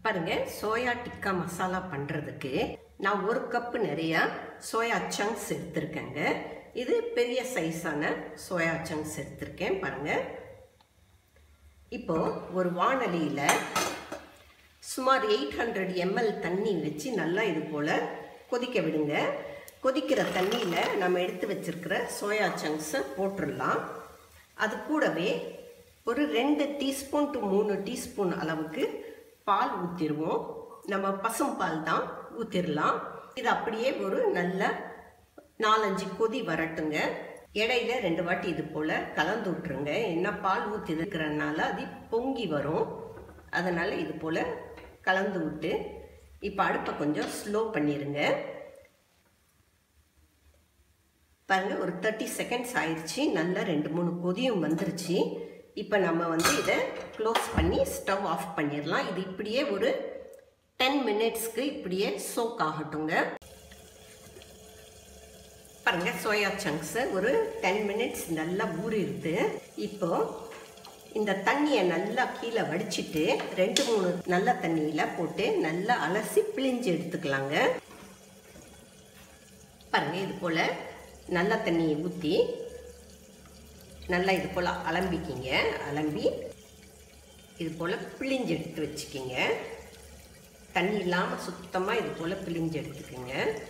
பாருங்க சோயா டிக்கா மசாலா பண்ணுறதுக்கு நான் ஒரு கப்பு நிறையா சோயா சங்க்ஸ் எடுத்திருக்கேங்க இது பெரிய சைஸான சோயா சங்க்ஸ் எடுத்திருக்கேன் பாருங்க இப்போ ஒரு வானலியில் சுமார் எயிட் ஹண்ட்ரட் எம்எல் தண்ணி வச்சு நல்லா இது போல் கொதிக்க விடுங்க கொதிக்கிற தண்ணியில் நம்ம எடுத்து வச்சிருக்கிற சோயா சங்க்ஸை போட்டுடலாம் அது கூடவே ஒரு ரெண்டு டீஸ்பூன் டு மூணு டீஸ்பூன் அளவுக்கு பால் ஊற்றிடுவோம் நம்ம பசும் பால் தான் ஊற்றிடலாம் இது அப்படியே ஒரு நல்ல நாலஞ்சு கொதி வரட்டுங்க இடையில ரெண்டு வாட்டி இது போல் கலந்து விட்ருங்க என்ன பால் ஊற்றி இருக்கிறனால அது பொங்கி வரும் அதனால் இது போல் கலந்து விட்டு இப்போ அடுப்பை கொஞ்சம் ஸ்லோ பண்ணிடுங்க பாருங்க ஒரு தேர்ட்டி செகண்ட்ஸ் ஆயிடுச்சு நல்லா ரெண்டு மூணு கொதியும் வந்துருச்சு இப்போ நம்ம வந்து இதை க்ளோஸ் பண்ணி ஸ்டவ் ஆஃப் பண்ணிடலாம் இது இப்படியே ஒரு டென் மினிட்ஸ்க்கு இப்படியே சோக் ஆகட்டுங்க பாருங்க சோயா சங்க்ஸு ஒரு டென் மினிட்ஸ் நல்லா ஊறிடுது இப்போ இந்த தண்ணியை நல்லா கீழே வடிச்சிட்டு ரெண்டு மூணு நல்ல தண்ணியில் போட்டு நல்லா அலசி பிழிஞ்சு எடுத்துக்கலாங்க பாருங்க இது போல் நல்ல தண்ணியை ஊற்றி நல்லா இது போல் அலம்பிக்கிங்க அலம்பி இது போல் பிழிஞ்சு எடுத்து வச்சுக்கிங்க தண்ணி இல்லாமல் சுத்தமாக இது போல் பிழிஞ்சு எடுத்துக்கோங்க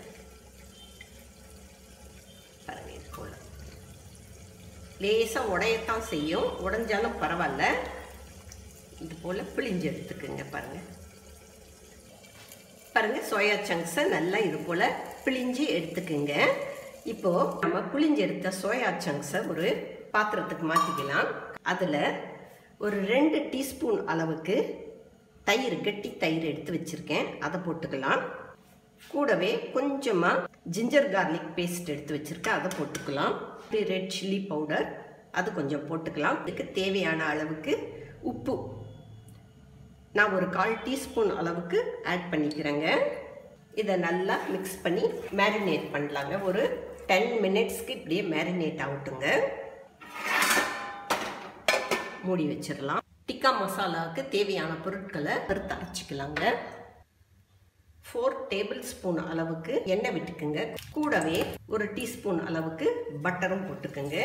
பாருங்க இது போல் லேசாக உடையத்தான் செய்யும் உடைஞ்சாலும் பரவாயில்ல இது போல் பிழிஞ்சு எடுத்துக்கோங்க பாருங்கள் பாருங்க சோயா சங்க்ஸை நல்லா இது போல் பிழிஞ்சு எடுத்துக்குங்க இப்போ நம்ம பிழிஞ்சு எடுத்த சோயா சங்க்ஸை ஒரு பாத்திரத்துக்கு மாற்றிக்கலாம் அதில் ஒரு ரெண்டு டீஸ்பூன் அளவுக்கு தயிர் கெட்டி தயிர் எடுத்து வச்சுருக்கேன் அதை போட்டுக்கலாம் கூடவே கொஞ்சமாக ஜிஞ்சர் கார்லிக் பேஸ்ட் எடுத்து வச்சுருக்கேன் அதை போட்டுக்கலாம் ரெட் சில்லி பவுடர் அது கொஞ்சம் போட்டுக்கலாம் இதுக்கு தேவையான அளவுக்கு உப்பு நான் ஒரு கால் டீஸ்பூன் அளவுக்கு ஆட் பண்ணிக்கிறேங்க இதை நல்லா மிக்ஸ் பண்ணி மேரினேட் பண்ணலாங்க ஒரு டென் மினிட்ஸ்க்கு இப்படியே மேரினேட் ஆகட்டுங்க மூடி வச்சிடலாம் டிக்கா மசாலாவுக்கு தேவையான பொருட்களை வறுத்து அரைச்சிக்கலாங்க ஃபோர் டேபிள் ஸ்பூன் அளவுக்கு எண்ணெய் விட்டுக்குங்க கூடவே ஒரு டீஸ்பூன் அளவுக்கு பட்டரும் போட்டுக்குங்க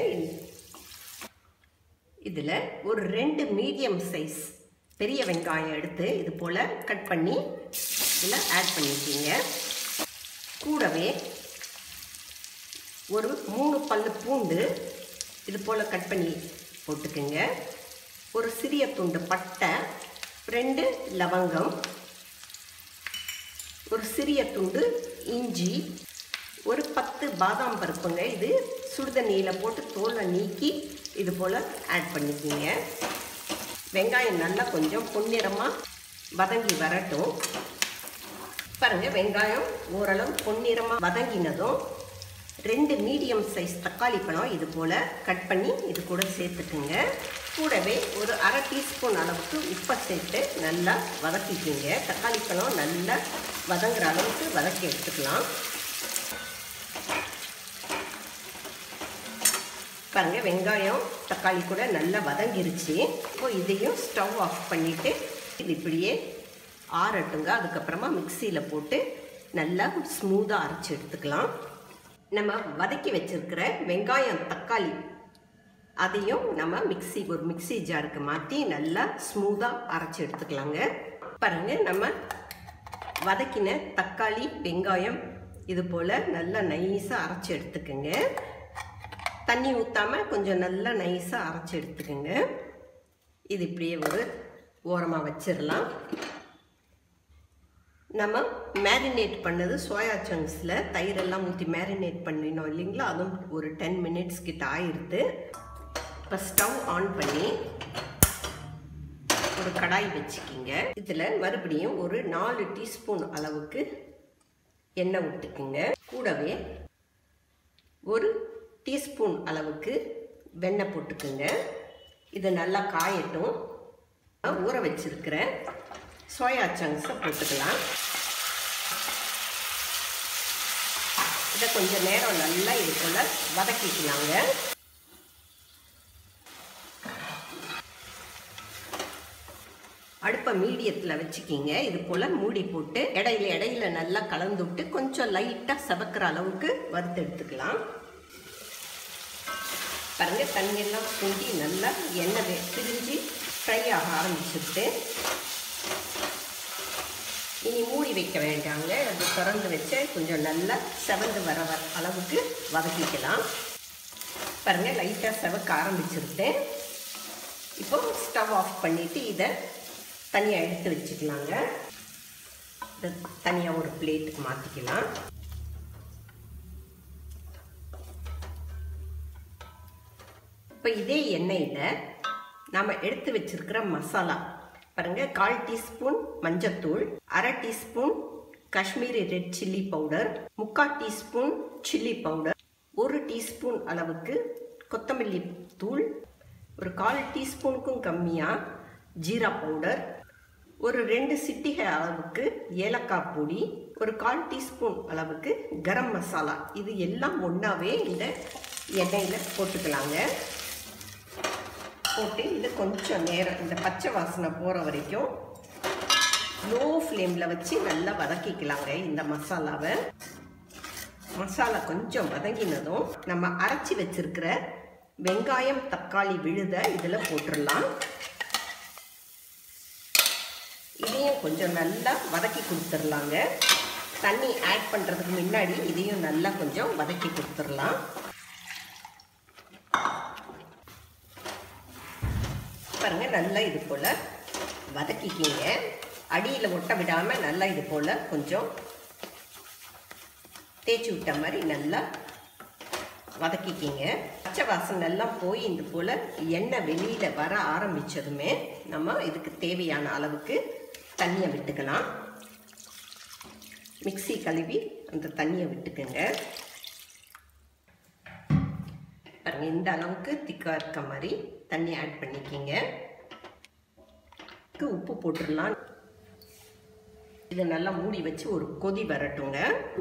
இதில் ஒரு ரெண்டு மீடியம் சைஸ் பெரிய வெங்காயம் எடுத்து இது போல் கட் பண்ணி இதில் ஆட் பண்ணிக்கிங்க கூடவே ஒரு மூணு பல்லு பூண்டு இது போல் கட் பண்ணி போட்டுக்குங்க ஒரு சிறிய துண்டு பட்டை ரெண்டு லவங்கம் ஒரு சிறிய துண்டு இஞ்சி ஒரு பத்து பாதாம் பருப்புங்க இது சுடுதண்ணியில் போட்டு தோலை நீக்கி இது போல் ஆட் பண்ணிக்கிங்க வெங்காயம் நல்லா கொஞ்சம் பொன்னிறமாக வதங்கி வரட்டும் பாருங்கள் வெங்காயம் ஓரளவு பொன்னிறமாக வதங்கினதும் ரெண்டு மீடியம் சைஸ் தக்காளி பழம் இது போல் கட் பண்ணி இது கூட சேர்த்துக்குங்க கூடவே ஒரு அரை டீஸ்பூன் அளவுக்கு உப்பை சேர்த்து நல்லா வதக்கிக்கிங்க தக்காளி பழம் நல்லா வதங்குற அளவுக்கு வதக்கி எடுத்துக்கலாம் பாருங்க வெங்காயம் தக்காளி கூட நல்லா வதங்கிருச்சு இப்போ இதையும் ஸ்டவ் ஆஃப் பண்ணிவிட்டு இது இப்படியே ஆறட்டுங்க அதுக்கப்புறமா மிக்சியில் போட்டு நல்லா ஸ்மூத்தாக அரைச்சி எடுத்துக்கலாம் நம்ம வதக்கி வச்சிருக்கிற வெங்காயம் தக்காளி அதையும் நம்ம மிக்சி ஒரு மிக்சி ஜாருக்கு மாற்றி நல்லா ஸ்மூத்தாக அரைச்சி எடுத்துக்கலாங்க பாருங்க நம்ம வதக்கின தக்காளி வெங்காயம் இது போல் நல்லா நைஸாக அரைச்சி எடுத்துக்கோங்க தண்ணி ஊற்றாமல் கொஞ்சம் நல்லா நைஸாக அரைச்சி எடுத்துக்கோங்க இது இப்படியே ஒரு ஓரமாக வச்சிடலாம் நம்ம மேரினேட் பண்ணது சோயா சங்க்ஸில் தயிரெல்லாம் ஊற்றி மேரினேட் பண்ணினோம் இல்லைங்களா அதுவும் ஒரு டென் மினிட்ஸ் கிட்ட ஆயிடுது இப்போ ஸ்டவ் ஆன் பண்ணி ஒரு கடாய் வச்சுக்கிங்க இதில் மறுபடியும் ஒரு நாலு டீஸ்பூன் அளவுக்கு எண்ணெய் விட்டுக்குங்க கூடவே ஒரு டீஸ்பூன் அளவுக்கு வெண்ணெய் போட்டுக்குங்க இது நல்லா காயட்டும் ஊற வச்சிருக்கிற சோயா சங்க்ஸை போட்டுக்கலாம் இதை கொஞ்சம் நேரம் நல்லா இது போல் வதக்கிக்கலாங்க அடுப்பை மீடியத்தில் வச்சுக்கிங்க இது போல் மூடி போட்டு இடையில இடையில நல்லா கலந்து விட்டு கொஞ்சம் லைட்டாக செவக்கிற அளவுக்கு வறுத்து எடுத்துக்கலாம் பாருங்க தண்ணியெல்லாம் சுண்டி நல்லா எண்ணெய் பிரிஞ்சு ஃப்ரை ஆக ஆரம்பிச்சுட்டு இனி மூடி வைக்க வேண்டாங்க அது திறந்து வச்சு கொஞ்சம் நல்லா செவந்து வர வர அளவுக்கு வதக்கிக்கலாம் பாருங்கள் லைட்டாக செவக்க ஆரம்பிச்சிருது இப்போ ஸ்டவ் ஆஃப் பண்ணிவிட்டு இதை தனியாக எடுத்து வச்சுக்கலாங்க இதை தனியாக ஒரு பிளேட்டுக்கு மாற்றிக்கலாம் இப்போ இதே எண்ணெயில் நாம் எடுத்து வச்சிருக்கிற மசாலா பாருங்க கால் டீஸ்பூன் மஞ்சத்தூள் அரை teaspoon Kashmiri red chilli powder முக்கால் டீஸ்பூன் சில்லி பவுடர் ஒரு டீஸ்பூன் அளவுக்கு கொத்தமல்லி தூள் ஒரு கால் டீஸ்பூனுக்கும் கம்மியாக ஜீரா பவுடர் ஒரு ரெண்டு சிட்டிகை அளவுக்கு ஏலக்காய் பொடி ஒரு கால் டீஸ்பூன் அளவுக்கு கரம் மசாலா இது எல்லாம் ஒன்றாவே இந்த எண்ணெயில் போட்டுக்கலாங்க போட்டு இது கொஞ்சம் நேரம் இந்த பச்சை வாசனை போகிற வரைக்கும் லோ ஃப்ளேமில் வச்சு நல்லா வதக்கிக்கலாங்க இந்த மசாலாவை மசாலா கொஞ்சம் வதங்கினதும் நம்ம அரைச்சி வச்சிருக்கிற வெங்காயம் தக்காளி விழுத இதில் போட்டுடலாம் இதையும் கொஞ்சம் நல்லா வதக்கி கொடுத்துர்லாங்க தண்ணி ஆட் பண்ணுறதுக்கு முன்னாடி இதையும் நல்லா கொஞ்சம் வதக்கி கொடுத்துடலாம் பாருங்க நல்லா இது போல் வதக்கிக்கிங்க அடியில் ஒட்ட விடாமல் நல்லா இது போல் கொஞ்சம் தேய்ச்சி விட்ட மாதிரி நல்லா வதக்கிக்கிங்க பச்சை வாசனை எல்லாம் போய் இது போல் எண்ணெய் வெளியில் வர ஆரம்பித்ததுமே நம்ம இதுக்கு தேவையான அளவுக்கு தண்ணியை விட்டுக்கலாம் மிக்சி கழுவி அந்த தண்ணியை விட்டுக்குங்க பாருங்க இந்த அளவுக்கு திக்காக இருக்க மாதிரி தண்ணி ஆட் பண்ணிக்கிங்க உப்பு போட்டுடலாம் இதை நல்லா மூடி வச்சு ஒரு கொதி வரட்டுங்க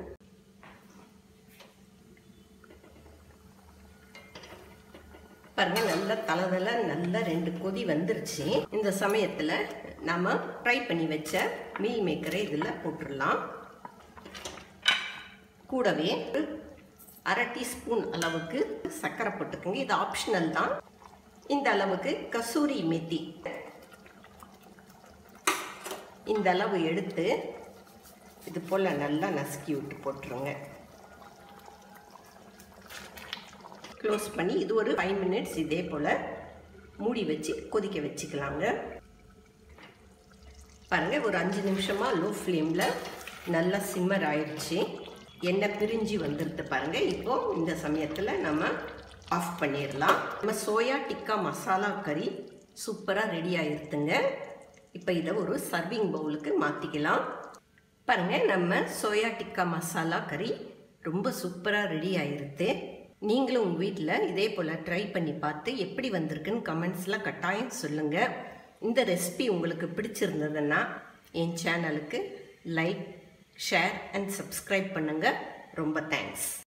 பாருங்க நல்ல தலதல நல்ல ரெண்டு கொதி வந்துருச்சு இந்த சமயத்தில் நம்ம ஃப்ரை பண்ணி வச்ச மீல் மேக்கரை இதில் போட்டுடலாம் கூடவே அரை டீஸ்பூன் அளவுக்கு சர்க்கரை போட்டுக்கோங்க இது ஆப்ஷனல் தான் இந்த அளவுக்கு கசூரி மெத்தி இந்த அளவு எடுத்து இது போல் நல்லா நசுக்கி விட்டு போட்டுருங்க க்ளோஸ் பண்ணி இது ஒரு ஃபைவ் மினிட்ஸ் இதே போல் மூடி வச்சு கொதிக்க வச்சுக்கலாங்க பாருங்கள் ஒரு அஞ்சு நிமிஷமாக லோ ஃப்ளேமில் நல்லா சிம்மர் ஆயிடுச்சு எண்ணெய் பிரிஞ்சு வந்துடுது பாருங்கள் இப்போது இந்த சமயத்தில் நம்ம ஆஃப் பண்ணிடலாம் நம்ம சோயா டிக்கா மசாலா கறி சூப்பராக ரெடி ஆகிருதுங்க இப்போ இதை ஒரு சர்விங் பவுலுக்கு மாற்றிக்கலாம் பாருங்கள் நம்ம சோயா டிக்கா மசாலா கறி ரொம்ப சூப்பராக ரெடி ஆகிருது நீங்களும் உங்கள் வீட்டில் இதே போல் ட்ரை பண்ணி பார்த்து எப்படி வந்திருக்குன்னு கமெண்ட்ஸில் கட்டாயம் சொல்லுங்கள் இந்த ரெசிபி உங்களுக்கு பிடிச்சிருந்ததுன்னா என் சேனலுக்கு லைக் ஷேர் அண்ட் சப்ஸ்கிரைப் பண்ணுங்கள் ரொம்ப தேங்க்ஸ்